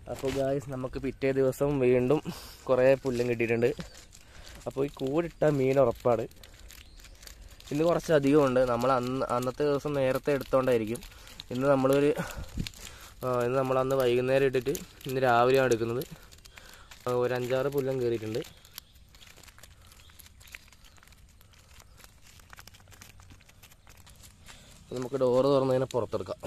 അപ്പോൾ ഗായ്സ് നമുക്ക് പിറ്റേ ദിവസം വീണ്ടും കുറേ പുല്ലും കിട്ടിയിട്ടുണ്ട് അപ്പോൾ ഈ കൂടിട്ട മീൻ ഉറപ്പാണ് ഇന്ന് കുറച്ച് അധികമുണ്ട് നമ്മൾ അന്ന് അന്നത്തെ ദിവസം നേരത്തെ എടുത്തോണ്ടായിരിക്കും ഇന്ന് നമ്മളൊരു ആ, ഇന്ന് നമ്മൾ അന്ന് വൈകുന്നേരം ഇട്ടിട്ട് ഇന്ന് രാവിലെയാണ് എടുക്കുന്നത് ആ, ഒരു അഞ്ചാറ് പുല്ലം കയറിയിട്ടുണ്ട് അപ്പോൾ നമുക്ക് ഡോറ് തുറന്നതിനെ പുറത്തെടുക്കാം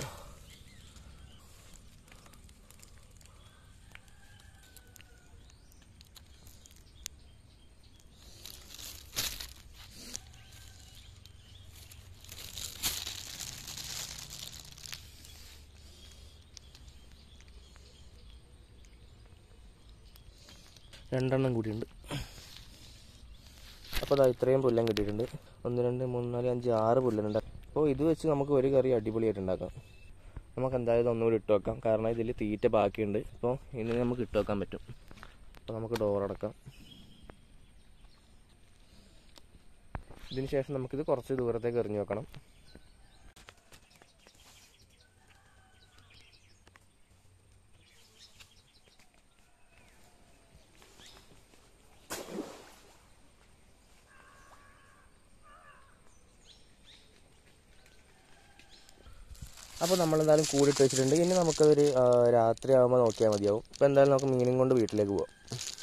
രണ്ടെണ്ണം കൂടിയുണ്ട് അപ്പോൾ അതാ ഇത്രയും പുല്ലം കിട്ടിയിട്ടുണ്ട് ഒന്ന് രണ്ട് മൂന്ന് നാല് അഞ്ച് ആറ് പുല്ലുണ്ട് അപ്പോൾ ഇത് വെച്ച് നമുക്ക് ഒരു കറി അടിപൊളിയായിട്ട് ഉണ്ടാക്കാം നമുക്ക് എന്തായാലും ഒന്നുകൂടി ഇട്ട് വെക്കാം കാരണം ഇതിൽ തീറ്റ ബാക്കിയുണ്ട് അപ്പോൾ ഇനി നമുക്ക് ഇട്ട് വെക്കാൻ പറ്റും അപ്പോൾ നമുക്ക് ഡോർ അടക്കാം ഇതിന് ശേഷം നമുക്കിത് കുറച്ച് ദൂരത്തേക്ക് എറിഞ്ഞു വെക്കണം അപ്പോൾ നമ്മളെന്തായാലും കൂടിയിട്ട് വെച്ചിട്ടുണ്ട് ഇനി നമുക്കതൊരു ആ, രാത്രി ആകുമ്പോൾ നോക്കിയാൽ മതിയാവും ഇപ്പോൾ എന്തായാലും നമുക്ക് മീനും കൊണ്ട് വീട്ടിലേക്ക് പോവാം